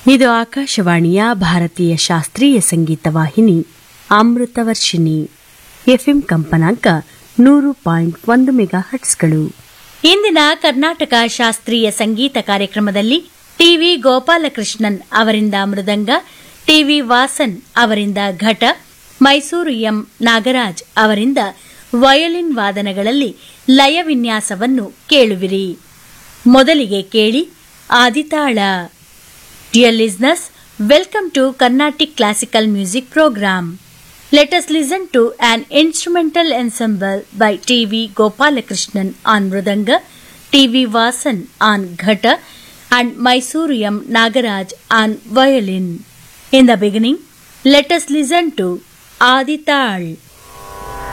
ಇದು ಆಕಾಶವಾಣಿಯ ಭಾರತೀಯ ಶಾಸ್ತ್ರೀಯ ಸಂಗೀತ ವಾಹಿನಿ ಅಮೃತವರ್ಷಿಣಿ ಎಫ್ಎಂ ಕಂಪನಾಂಕ ನೂರು ಪಾಯಿಂಟ್ ಒಂದು ಮೆಗಾ ಹಟ್ಸ್ಗಳು ಇಂದಿನ ಕರ್ನಾಟಕ ಶಾಸ್ತ್ರೀಯ ಸಂಗೀತ ಕಾರ್ಯಕ್ರಮದಲ್ಲಿ ಟಿವಿ ಗೋಪಾಲಕೃಷ್ಣನ್ ಅವರಿಂದ ಮೃದಂಗ ಟಿವಿ ವಾಸನ್ ಅವರಿಂದ ಘಟ ಮೈಸೂರು ಎಂ ನಾಗರಾಜ್ ಅವರಿಂದ ವಯೋಲಿನ್ ವಾದನಗಳಲ್ಲಿ ಲಯ ವಿನ್ಯಾಸವನ್ನು ಕೇಳುವಿರಿ ಮೊದಲಿಗೆ ಕೇಳಿ ಆದಿತಾಳ dear listeners welcome to Carnatic classical music program Let us listen to an instrumental ensemble by T.V. Gopalakrishnan on Mridanga, T.V. Vasan on Ghata, and Mysuriyam Nagaraj on violin. In the beginning, let us listen to Adi Tal.